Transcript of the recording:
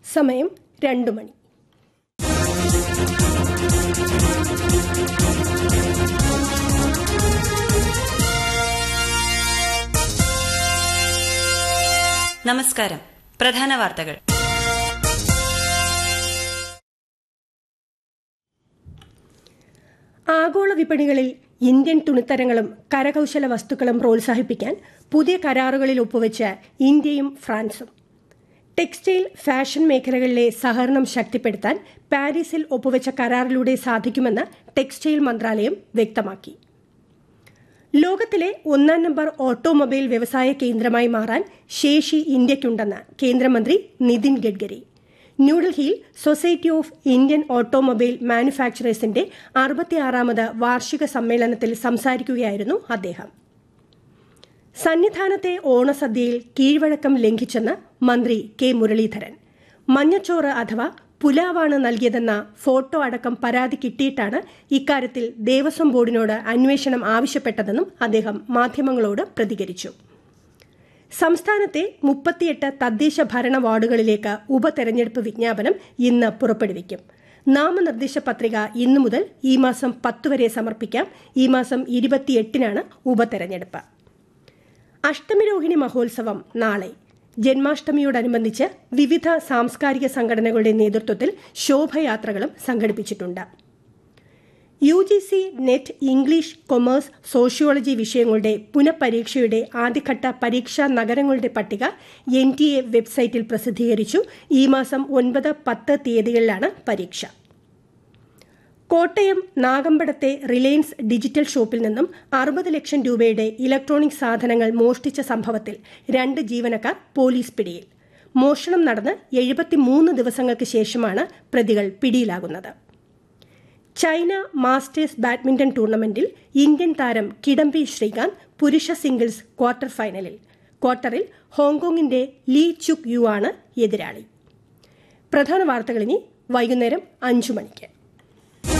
സമയം രണ്ടു മണി നമസ്കാരം പ്രധാന വാർത്തകൾ ആഗോള വിപണികളിൽ ഇന്ത്യൻ തുണിത്തരങ്ങളും കരകൌശല വസ്തുക്കളും പ്രോത്സാഹിപ്പിക്കാൻ പുതിയ കരാറുകളിൽ ഒപ്പുവെച്ച ഇന്ത്യയും ഫ്രാൻസും ടെക്സ്റ്റൈൽ ഫാഷൻ മേഖലകളിലെ സഹകരണം ശക്തിപ്പെടുത്താൻ പാരീസിൽ ഒപ്പുവെച്ച കരാറിലൂടെ സാധിക്കുമെന്ന് ടെക്സ്റ്റൈൽ മന്ത്രാലയം വ്യക്തമാക്കി ലോകത്തിലെ ഒന്നാം നമ്പർ ഓട്ടോമൊബൈൽ വ്യവസായ കേന്ദ്രമായി മാറാൻ ശേഷി ഇന്ത്യയ്ക്കുണ്ടെന്ന് കേന്ദ്രമന്ത്രി നിതിൻ ഗഡ്കരി ന്യൂഡൽഹിയിൽ സൊസൈറ്റി ഓഫ് ഇന്ത്യൻ ഓട്ടോമൊബൈൽ മാനുഫാക്ചറേഴ്സിന്റെ അറുപത്തിയാറാമത് വാർഷിക സമ്മേളനത്തിൽ സംസാരിക്കുകയായിരുന്നു അദ്ദേഹം സന്നിധാനത്തെ ഓണസദ്യയിൽ കീഴ്വഴക്കം ലംഘിച്ചെന്ന് മന്ത്രി കെ മുരളീധരൻ മഞ്ഞച്ചോറ് അഥവാ പുലാവാണ് നൽകിയതെന്ന ഫോട്ടോ അടക്കം പരാതി കിട്ടിയിട്ടാണ് ഇക്കാര്യത്തിൽ ദേവസ്വം ബോർഡിനോട് അന്വേഷണം ആവശ്യപ്പെട്ടതെന്നും അദ്ദേഹം മാധ്യമങ്ങളോട് പ്രതികരിച്ചു സംസ്ഥാനത്തെ മുപ്പത്തിയെട്ട് തദ്ദേശ ഭരണ വാർഡുകളിലേക്ക് ഉപതെരഞ്ഞെടുപ്പ് വിജ്ഞാപനം ഇന്ന് പുറപ്പെടുവിക്കും നാമനിർദ്ദേശ പത്രിക ഇന്നു മുതൽ ഈ മാസം പത്ത് വരെ സമർപ്പിക്കാം ഈ മാസം ഇരുപത്തിയെട്ടിനാണ് ഉപതെരഞ്ഞെടുപ്പ് അഷ്ടമിരോഹിണി മഹോത്സവം നാളെ ജന്മാഷ്ടമിയോടനുബന്ധിച്ച് വിവിധ സാംസ്കാരിക സംഘടനകളുടെ നേതൃത്വത്തിൽ ശോഭയാത്രകളും സംഘടിപ്പിച്ചിട്ടുണ്ട് U G C NET English commerce sociology വിഷയങ്ങളുടെ പുനഃപരീക്ഷയുടെ ആദ്യഘട്ട പരീക്ഷാ നഗരങ്ങളുടെ പട്ടിക എൻ ടി എ വെബ്സൈറ്റിൽ പ്രസിദ്ധീകരിച്ചു ഈ മാസം ഒൻപത് പത്ത് തീയതികളിലാണ് പരീക്ഷ കോട്ടയം നാഗമ്പടത്തെ റിലയൻസ് ഡിജിറ്റൽ ഷോപ്പിൽ നിന്നും അറുപത് ലക്ഷം രൂപയുടെ ഇലക്ട്രോണിക് സാധനങ്ങൾ മോഷ്ടിച്ച സംഭവത്തിൽ രണ്ട് ജീവനക്കാർ പോലീസ് പിടിയിൽ മോഷണം നടന്ന് എഴുപത്തിമൂന്ന് ദിവസങ്ങൾക്ക് ശേഷമാണ് പ്രതികൾ പിടിയിലാകുന്നത് ചൈന മാസ്റ്റേഴ്സ് ബാഡ്മിന്റൺ ടൂർണമെന്റിൽ ഇന്ത്യൻ താരം കിഡംബി ശ്രീകാന്ത് പുരുഷ സിംഗിൾസ് ക്വാർട്ടർ ഫൈനലിൽ ക്വാർട്ടറിൽ ഹോങ്കോങ്ങിന്റെ ലീ ചുക് യു ആണ് എതിരാളി പ്രധാന വാർത്തകൾ ഇനി വൈകുന്നേരം അഞ്ചു മണിക്ക്